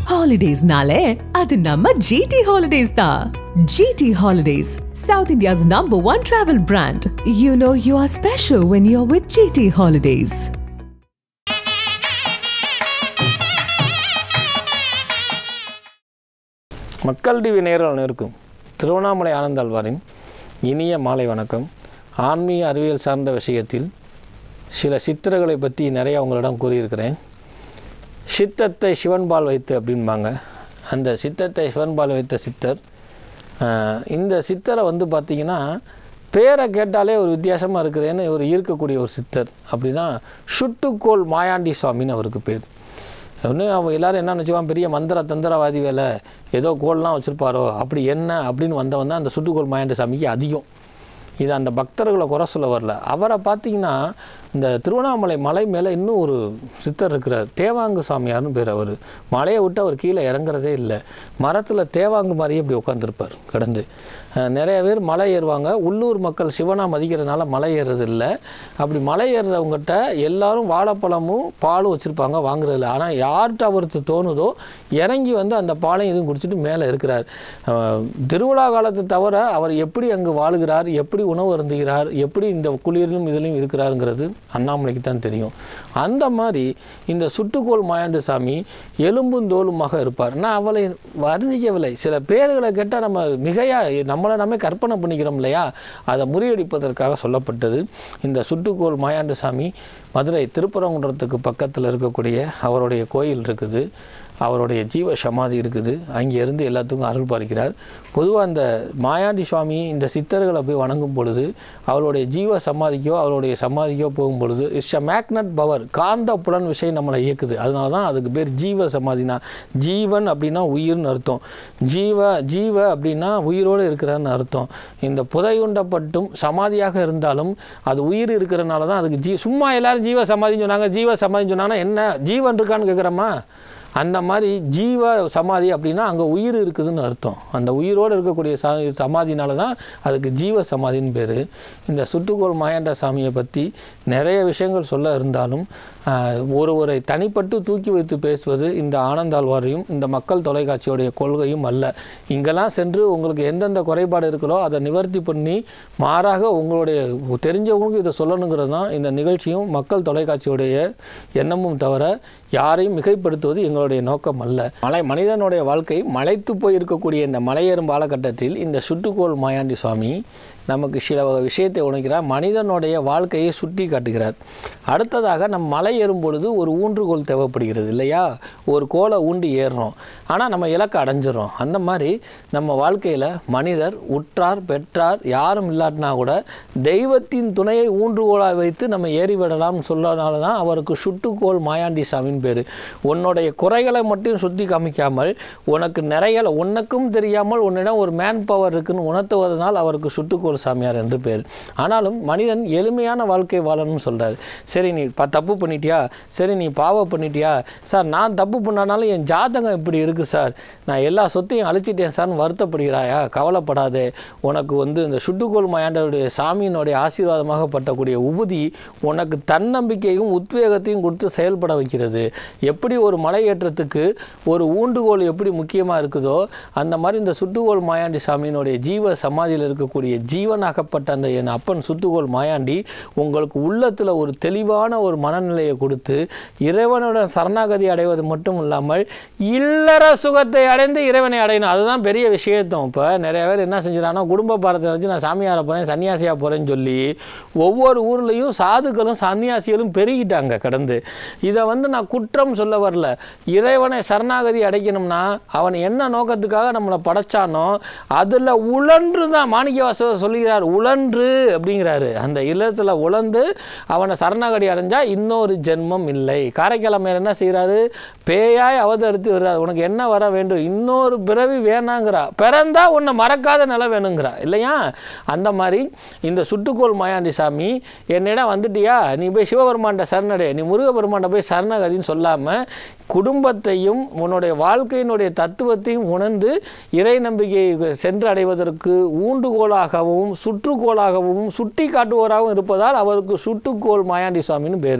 ஹாலிடேஸ்னாலே அது நம்ம ஜிடி ஹாலிடேஸ் தான் GT holidays south India's number one travel brand you know you are special when you are with GT holidays Makkal TV நேரில் இருக்கும் திருவண்ணாமலை ஆனந்தாழ்வாரின் இனிய மாலை வணக்கம் ஆன்மீக அறிவியல் சார்ந்த விஷயத்தில் சில சித்திரங்களை பற்றி நிறைய உங்களிடம் கூறியிருக்கிறேன் சித்தத்தை சிவன்பால் வைத்து அப்படிம்பாங்க அந்த சித்தத்தை சிவன்பால் வைத்த சித்தர் ஆஹ், இந்த சித்தரை வந்து பார்த்திங்கன்னா பேரை கேட்டாலே ஒரு வித்தியாசமாக இருக்குதுன்னு ஒரு ஈர்க்கக்கூடிய ஒரு சித்தர் அப்படின்னா சுட்டுக்கோள் மாயாண்டி சுவாமின்னு அவருக்கு பேர் ஒன்று அவன் எல்லாரும் என்ன நினச்சிவான் பெரிய மந்திர தந்திரவாதி வேலை ஏதோ கோல்லாம் வச்சுருப்பாரோ அப்படி என்ன அப்படின்னு வந்தவன் தான் அந்த சுட்டுக்கோள் மாயாண்டி சாமிக்கு அதிகம் இது அந்த பக்தர்களை குறை சொல்ல வரல அவரை பார்த்தீங்கன்னா இந்த திருவண்ணாமலை மலை மேலே இன்னும் ஒரு சித்தர் இருக்கிறார் தேவாங்கு சாமியார்னு பேர் அவர் மலையை விட்டு அவர் கீழே இறங்குறதே இல்லை மரத்தில் தேவாங்கு மாதிரியே இப்படி உட்காந்துருப்பார் கடந்து அஹ் நிறைய பேர் மலை ஏறுவாங்க உள்ளூர் மக்கள் சிவனா மதிக்கிறதுனால மலை ஏறுறது இல்லை அப்படி மலை ஏறுறவங்ககிட்ட எல்லாரும் வாழைப்பழமும் பாலும் வச்சுருப்பாங்க வாங்குறதில்ல ஆனால் யார்கிட்ட அவருக்கு தோணுதோ இறங்கி வந்து அந்த பாலையும் இதுவும் குடிச்சிட்டு மேலே இருக்கிறார் அஹ் திருவிழா காலத்தை தவிர அவர் எப்படி அங்கு வாழுகிறார் எப்படி உணவு அருந்துகிறார் எப்படி இந்த குளிரிலும் இதிலும் இருக்கிறாருங்கிறது அண்ணாமலைக்கு தான் தெரியும் அந்த மாதிரி இந்த சுட்டுக்கோள் மாயாண்டு சாமி எலும்பும் தோலுமாக இருப்பார் நான் அவளை வர்ணிக்கவில்லை சில பேர்களை கேட்டால் நம்ம மிகையாக நம்மளை நம்ம கற்பனை பண்ணிக்கிறோம் இல்லையா அதை முறியடிப்பதற்காக சொல்லப்பட்டது இந்த சுட்டுக்கோள் மாயாண்டு சாமி மதுரை திருப்பரங்குன்றத்துக்கு பக்கத்தில் இருக்கக்கூடிய அவருடைய கோயில் இருக்குது அவருடைய ஜீவ சமாதி இருக்குது அங்கே இருந்து எல்லாத்துக்கும் அருள் பார்க்கிறார் பொதுவாக அந்த மாயாண்டி சுவாமி இந்த சித்தர்களை போய் வணங்கும் பொழுது அவருடைய ஜீவ சமாதிக்கோ அவருடைய சமாதிக்கோ போகும் பொழுது இட்ஸ் அ மேக்னட் பவர் காந்த புலன் விஷயம் நம்மளை இயக்குது அதனால தான் அதுக்கு பேர் ஜீவ சமாதினா ஜீவன் அப்படின்னா உயிர்னு அர்த்தம் ஜீவ ஜீவ அப்படின்னா உயிரோடு இருக்கிறான்னு அர்த்தம் இந்த புதையுண்டப்பட்டும் சமாதியாக இருந்தாலும் அது உயிர் இருக்கிறனால தான் அதுக்கு ஜீ சும்மா எல்லாரும் ஜீவ சமாதின்னு சொன்னாங்க ஜீவ சமாதின்னு சொன்னாங்கன்னா என்ன ஜீவன் இருக்கான்னு கேட்குறோமா அந்த மாதிரி ஜீவ சமாதி அப்படின்னா அங்கே உயிர் இருக்குதுன்னு அர்த்தம் அந்த உயிரோடு இருக்கக்கூடிய ச சமாதினால தான் அதுக்கு ஜீவ சமாதின்னு பேர் இந்த சுட்டுக்கோள் மாயாண்ட சாமியை பற்றி நிறைய விஷயங்கள் சொல்ல இருந்தாலும் ஆஹ், ஒருவரை தனிப்பட்டு தூக்கி வைத்து பேசுவது இந்த ஆனந்தாழ்வாரையும் இந்த மக்கள் தொலைக்காட்சியோடைய கொள்கையும் அல்ல இங்கெல்லாம் சென்று உங்களுக்கு எந்தெந்த குறைபாடு இருக்கிறோ அதை நிவர்த்தி பண்ணி மாறாக உங்களுடைய தெரிஞ்சவங்களுக்கு இதை சொல்லணுங்கிறது தான் இந்த நிகழ்ச்சியும் மக்கள் தொலைக்காட்சியுடைய எண்ணமும் தவிர யாரையும் மிகைப்படுத்துவது எங்களுடைய நோக்கம் அல்ல மலை மனிதனுடைய வாழ்க்கை மலைத்து போய் இருக்கக்கூடிய இந்த மலையேறும் காலகட்டத்தில் இந்த சுட்டுக்கோள் மாயாண்டி சுவாமி நமக்கு சில விஷயத்தை உணர்கிறார் மனிதனுடைய வாழ்க்கையை சுட்டி காட்டுகிறார் அடுத்ததாக நம் மலை ஏறும் பொழுது ஒரு ஊன்றுகோல் தேவைப்படுகிறது இல்லையா ஒரு கோலை ஊண்டி ஏறுறோம் ஆனால் நம்ம இலக்கை அடைஞ்சிடறோம் அந்த மாதிரி நம்ம வாழ்க்கையில் மனிதர் உற்றார் பெற்றார் யாரும் இல்லாட்டினா கூட தெய்வத்தின் துணையை ஊன்றுகோலாக வைத்து நம்ம ஏறிவிடலாம்னு சொல்லனால தான் அவருக்கு சுட்டுக்கோள் மாயாண்டி சாமின்னு பேர் உன்னுடைய குறைகளை மட்டும் சுற்றி காமிக்காமல் உனக்கு நிறைகளை உனக்கும் தெரியாமல் உன்னிடம் ஒரு மேன் பவர் இருக்குன்னு உணர்த்துவதனால் அவருக்கு சுட்டுக்கோள் சாமியார் என்று பேர் ஆனாலும் மனிதன் எளிமையான வாழ்க்கை வாழணும்னு சொல்கிறார் சரி நீ ப தப்பு பண்ணிட்டியா சரி நீ பாவம் பண்ணிட்டியா சார் நான் தப்பு பண்ணனாலும் என் ஜாதகம் இப்படி இருக்குது சார் நான் எல்லா சொத்தையும் அழிச்சிட்டேன் சார்னு வருத்தப்படுகிறாயா கவலைப்படாதே உனக்கு வந்து இந்த சுட்டுக்கோள் மாயாண்டருடைய சாமியினுடைய ஆசீர்வாதமாக பட்டக்கூடிய உபதி உனக்கு தன்னம்பிக்கையும் உத்வேகத்தையும் கொடுத்து செயல்பட வைக்கிறது எப்படி ஒரு மலை ஏற்றத்துக்கு ஒரு ஊண்டுகோல் எப்படி முக்கியமாக இருக்குதோ அந்த மாதிரி இந்த சுட்டுகோள் மாயாண்டி சாமியினுடைய ஜீவ சமாதியில் இருக்கக்கூடிய ஜீவனாகப்பட்ட அந்த என் அப்பன் சுட்டுகோள் மாயாண்டி உங்களுக்கு உள்ளத்தில் ஒரு தெளிவான ஒரு மனநிலையை கொடுத்து இறைவனுடன் சரணாகதி அடைவது மட்டும் இல்லாமல் இல்லற சுகத்தை அடைந்து இறைவனை அடையணும் அதுதான் பெரிய விஷயத்தம் இப்போ நிறைய பேர் என்ன செஞ்சுறாங்கன்னா குடும்ப பாரத்தை நினச்சி நான் சாமியார போகிறேன் சன்னியாசியாக போகிறேன்னு சொல்லி ஒவ்வொரு ஊர்லேயும் சாதுக்களும் சன்னியாசிகளும் பெருகிட்டாங்க கடந்து இதை வந்து நான் குற்றம் சொல்ல வரல இறைவனை சரணாகதி அடைக்கணும்னா அவன் என்ன நோக்கத்துக்காக நம்மளை படைச்சானோ அதில் உழன்று தான் மாணிக்கவாசகர் சொல்லுகிறார் உழன்று அப்படிங்கிறாரு அந்த இல்லத்தில் உழந்து அவனை சரணாகதி அடைஞ்சா இன்னொரு ஜென்மம் இல்லை காரைக்கிழமையில் என்ன செய்கிறாரு பேயாய் அவதரித்து வர்றாரு உனக்கு என்ன வர வேண்டும் இன்னொரு பிறவி வேணாங்கிறா பிறந்தா உன்னை மறக்காத நிலை வேணுங்கிறா இல்லையா அந்த மாதிரி இந்த சுட்டுக்கோள் மாயாண்டி சாமி என்னிடம் வந்துட்டியா நீ போய் சிவபெருமான்ட்ட சரணடை நீ முருகபெருமான்ட்ட போய் சரணகதின்னு சொல்லாமல் குடும்பத்தையும் உன்னுடைய வாழ்க்கையினுடைய தத்துவத்தையும் உணர்ந்து இறை நம்பிக்கையை சென்று அடைவதற்கு ஊண்டுகோலாகவும் சுற்றுக்கோளாகவும் சுட்டி காட்டுவோராகவும் இருப்பதால் அவருக்கு சுட்டுக்கோள் மாயாண்டி சுவாமின்னு பேர் இருக்குது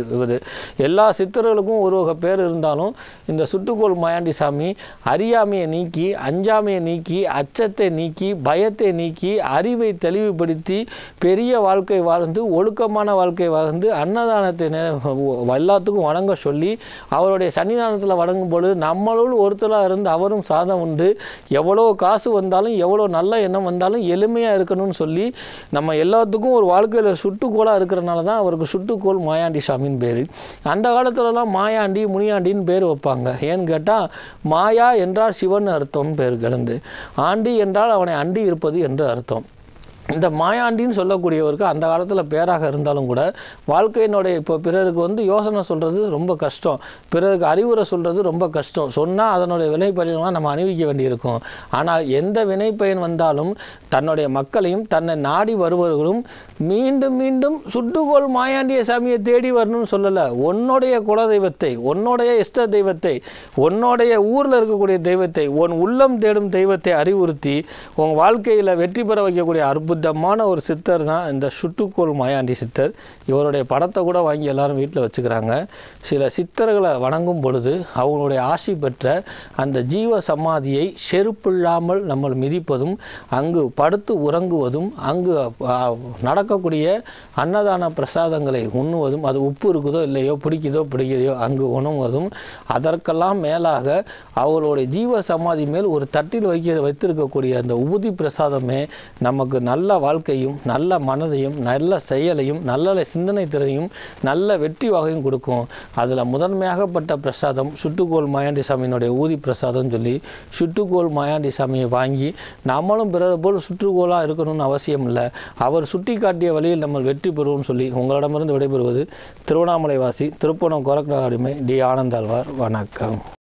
எல்லா சித்தர்களுக்கும் ஒரு வகை பேர் இருந்தாலும் இந்த சுட்டுக்கோள் மாயாண்டி சாமி அறியாமையை நீக்கி அஞ்சாமையை நீக்கி அச்சத்தை நீக்கி பயத்தை நீக்கி அறிவை தெளிவுபடுத்தி பெரிய வாழ்க்கை வாழ்ந்து ஒழுக்கமான வாழ்க்கை வாழ்ந்து அன்னதானத்தை நே- எல்லாத்துக்கும் வணங்க சொல்லி அவருடைய சன்னிதானத்தில் வணங்கும் பொழுது நம்மளோடு ஒருத்தராக இருந்து அவரும் சாதம் உண்டு எவ்வளோ காசு வந்தாலும் எவ்வளோ நல்ல எண்ணம் வந்தாலும் எளிமையாக இருக்கணும்னு சொல்லி நம்ம எல்லாத்துக்கும் ஒரு வாழ்க்கையில் சுட்டுக்கோளாக இருக்கிறனால தான் அவருக்கு சுட்டுக்கோள் மாயாண்டி சாமின்னு பேர் அந்த காலத்துலலாம் மாயாண்டி முனியாண்டின்னு பேர் வைப்பாங்க ஏன்னு கேட்டால் மாயா என்றால் சிவன் அர்த்தம்னு பேர் கிடந்து ஆண்டி என்றால் அவனை அண்டி இருப்பது என்று அர்த்தம் இந்த மாயாண்டின்னு சொல்லக்கூடியவருக்கு அந்த காலத்தில் பேராக இருந்தாலும் கூட வாழ்க்கையினுடைய இப்போ பிறருக்கு வந்து யோசனை சொல்கிறது ரொம்ப கஷ்டம் பிறருக்கு அறிவுரை சொல்கிறது ரொம்ப கஷ்டம் சொன்னால் அதனுடைய வினைப்பயன்லாம் நம்ம அணிவிக்க வேண்டியிருக்கும் ஆனால் எந்த வினைப்பயன் வந்தாலும் தன்னுடைய மக்களையும் தன்னை நாடி வருபவர்களும் மீண்டும் மீண்டும் சுட்டுகோள் மாயாண்டிய சாமியை தேடி வரணும்னு சொல்லலை உன்னுடைய குலதெய்வத்தை உன்னுடைய இஷ்ட தெய்வத்தை உன்னுடைய ஊரில் இருக்கக்கூடிய தெய்வத்தை உன் உள்ளம் தேடும் தெய்வத்தை அறிவுறுத்தி உன் வாழ்க்கையில் வெற்றி பெற வைக்கக்கூடிய அற்புதமான ஒரு சித்தர் தான் இந்த சுட்டுக்கோள் மாயாண்டி சித்தர் இவருடைய படத்தை கூட வாங்கி எல்லாரும் வீட்டில் வச்சுக்கிறாங்க சில சித்தர்களை வணங்கும் பொழுது அவங்களுடைய ஆசி பெற்ற அந்த ஜீவ சமாதியை செருப்பில்லாமல் நம்ம மிதிப்பதும் அங்கு படுத்து உறங்குவதும் அங்கு ஆ, நடக்கக்கூடிய அன்னதான பிரசாதங்களை உண்ணுவதும் அது உப்பு இருக்குதோ இல்லையோ பிடிக்குதோ பிடிக்கலையோ அங்கு உணவுவதும் அதற்கெல்லாம் மேலாக அவர்களுடைய ஜீவ சமாதி மேல் ஒரு தட்டில் வைக்க வைத்திருக்கக்கூடிய அந்த உபதி பிரசாதமே நமக்கு நல்ல வாழ்க்கையும் நல்ல மனதையும் நல்ல செயலையும் நல்ல சிந்தனை திறனையும் நல்ல வெற்றி வகையும் கொடுக்கும் அதில் முதன்மையாகப்பட்ட பிரசாதம் சுட்டுக்கோள் மாயாண்டி சாமியினுடைய ஊதி பிரசாதம் சொல்லி சுட்டுக்கோள் மாயாண்டி சாமியை வாங்கி நம்மளும் பிறர் போல் சுற்றுக்கோளாக இருக்கணும்னு அவசியம் இல்லை அவர் சுட்டி காட்டிய வழியில் நம்ம வெற்றி பெறுவோம்னு சொல்லி உங்களிடமிருந்து விடைபெறுவது திருவண்ணாமலை வாசி திருப்பணம் கொரக்கடாடிமை டி ஆனந்தாழ்வார் வணக்கம்